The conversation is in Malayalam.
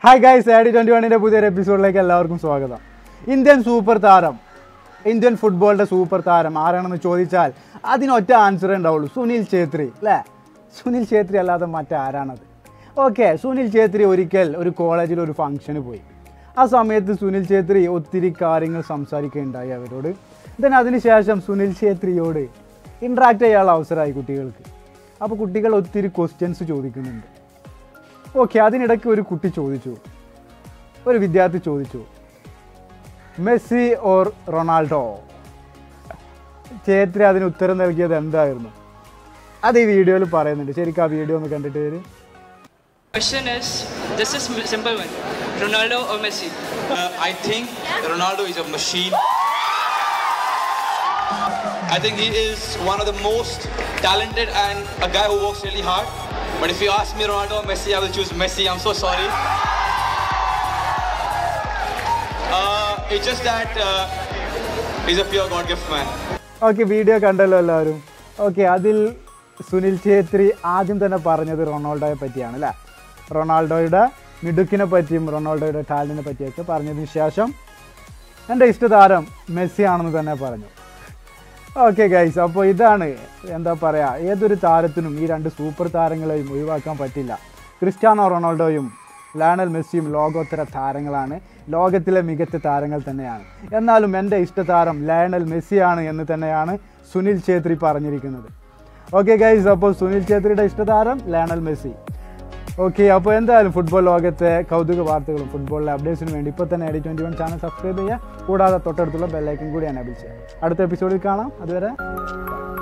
ഹായ് ഗൈസ് ആഡി ട്വൻറ്റി വണ്ണിൻ്റെ പുതിയൊരു എപ്പിസോഡിലേക്ക് എല്ലാവർക്കും സ്വാഗതം ഇന്ത്യൻ സൂപ്പർ താരം ഇന്ത്യൻ ഫുട്ബോളിൻ്റെ സൂപ്പർ താരം ആരാണെന്ന് ചോദിച്ചാൽ അതിനൊറ്റ ആൻസറേ ഉണ്ടാവുള്ളൂ സുനിൽ ഛേത്രി അല്ലേ സുനിൽ ഛേത്രി അല്ലാതെ മറ്റാരാണത് ഓക്കെ സുനിൽ ഛേത്രി ഒരിക്കൽ ഒരു കോളേജിൽ ഒരു ഫംഗ്ഷന് പോയി ആ സമയത്ത് സുനിൽ ഛേത്രി ഒത്തിരി കാര്യങ്ങൾ സംസാരിക്കുകയുണ്ടായി അവരോട് ദെൻ അതിനുശേഷം സുനിൽ ഛേത്രിയോട് ഇൻട്രാക്ട് ചെയ്യാനുള്ള അവസരമായി കുട്ടികൾക്ക് അപ്പോൾ കുട്ടികൾ ഒത്തിരി ക്വസ്റ്റ്യൻസ് ചോദിക്കുന്നുണ്ട് ഓക്കെ അതിനിടയ്ക്ക് ഒരു കുട്ടി ചോദിച്ചു ഒരു വിദ്യാർത്ഥി ചോദിച്ചു മെസ്സി ഓർ റൊണാൾഡോ ഛേത്രി അതിന് ഉത്തരം നൽകിയത് എന്തായിരുന്നു അത് ഈ വീഡിയോയിൽ പറയുന്നുണ്ട് ശരിക്കും ആ വീഡിയോ ഒന്ന് കണ്ടിട്ട് വരും Question is, this is m- simple one. Ronaldo or Messi? Uh, I think Ronaldo is a machine. I think he is one of the most talented and a guy who works really hard. But if you ask me Ronaldo or Messi, I will choose Messi. I'm so sorry. Uh, it's just that uh, he's a pure God gift man. Okay video കണ്ടല്ലോ എല്ലാവരും ഓക്കെ അതിൽ സുനിൽ ഛേത്രി ആദ്യം തന്നെ പറഞ്ഞത് റൊണാൾഡോയെ പറ്റിയാണ് അല്ലേ റൊണാൾഡോയുടെ മിടുക്കിനെ പറ്റിയും റൊണാൾഡോയുടെ ടാലൻറ്റിനെ പറ്റിയൊക്കെ പറഞ്ഞതിന് ശേഷം എൻ്റെ ഇഷ്ടതാരം മെസ്സി ആണെന്ന് തന്നെ പറഞ്ഞു ഓക്കെ ഗൈസ് അപ്പോൾ ഇതാണ് എന്താ പറയുക ഏതൊരു താരത്തിനും ഈ രണ്ട് സൂപ്പർ താരങ്ങളെയും ഒഴിവാക്കാൻ പറ്റില്ല ക്രിസ്ത്യാനോ റൊണാൾഡോയും ലയണൽ മെസ്സിയും ലോകോത്തര താരങ്ങളാണ് ലോകത്തിലെ മികച്ച താരങ്ങൾ തന്നെയാണ് എന്നാലും എൻ്റെ ഇഷ്ടതാരം ലയണൽ മെസ്സിയാണ് എന്ന് തന്നെയാണ് സുനിൽ ഛേത്രി പറഞ്ഞിരിക്കുന്നത് ഓക്കെ ഗൈസ് അപ്പോൾ സുനിൽ ഛേത്രിയുടെ ഇഷ്ടതാരം ലയണൽ മെസ്സി ഓക്കെ അപ്പോൾ എന്തായാലും ഫുട്ബോൾ ലോകത്തെ കൗതുക വാർത്തകളും ഫുട്ബോളിലെ അപ്ഡേറ്റ്സിന് വേണ്ടി ഇപ്പോൾ തന്നെ ED twenty one channel subscribe ചെയ്യുക കൂടാതെ തൊട്ടടുത്തുള്ള ബെല്ലൈക്കൻ കൂടി എനേബിൾ ചെയ്യുക അടുത്ത എപ്പിസോഡിൽ കാണാം അതുവരെ